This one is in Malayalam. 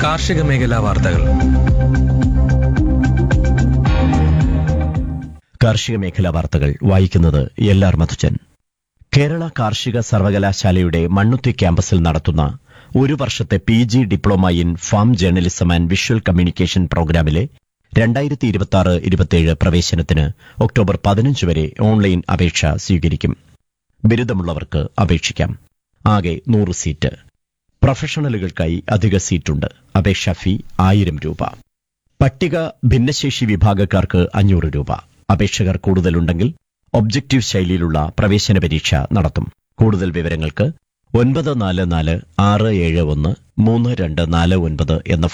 കാർഷിക മേഖലാ വാർത്തകൾ കാർഷിക മേഖലാ വാർത്തകൾ വായിക്കുന്നത് എൽ ആർ മധുജൻ കേരള കാർഷിക സർവകലാശാലയുടെ മണ്ണുത്തി ക്യാമ്പസിൽ നടത്തുന്ന ഒരു വർഷത്തെ P G diploma in farm journalism and visual communication പ്രോഗ്രാമിലെ രണ്ടായിരത്തി ഇരുപത്തി ആറ് ഇരുപത്തിയേഴ് പ്രവേശനത്തിന് ഒക്ടോബർ പതിനഞ്ച് വരെ ഓൺലൈൻ അപേക്ഷ സ്വീകരിക്കും ബിരുദമുള്ളവർക്ക് അപേക്ഷിക്കാം ആകെ നൂറ് സീറ്റ് പ്രൊഫഷണലുകൾക്കായി അധിക സീറ്റുണ്ട് അപേക്ഷാ ഫീ ആയിരം രൂപ പട്ടിക ഭിന്നശേഷി വിഭാഗക്കാർക്ക് അഞ്ഞൂറ് രൂപ അപേക്ഷകർ കൂടുതലുണ്ടെങ്കിൽ ഒബ്ജക്റ്റീവ് ശൈലിയിലുള്ള പ്രവേശന പരീക്ഷ നടത്തും കൂടുതൽ വിവരങ്ങൾക്ക് ഒൻപത് നാല് നാല് ആറ് ഏഴ് ഒന്ന് മൂന്ന് രണ്ട് നാല് ഒൻപത് എന്ന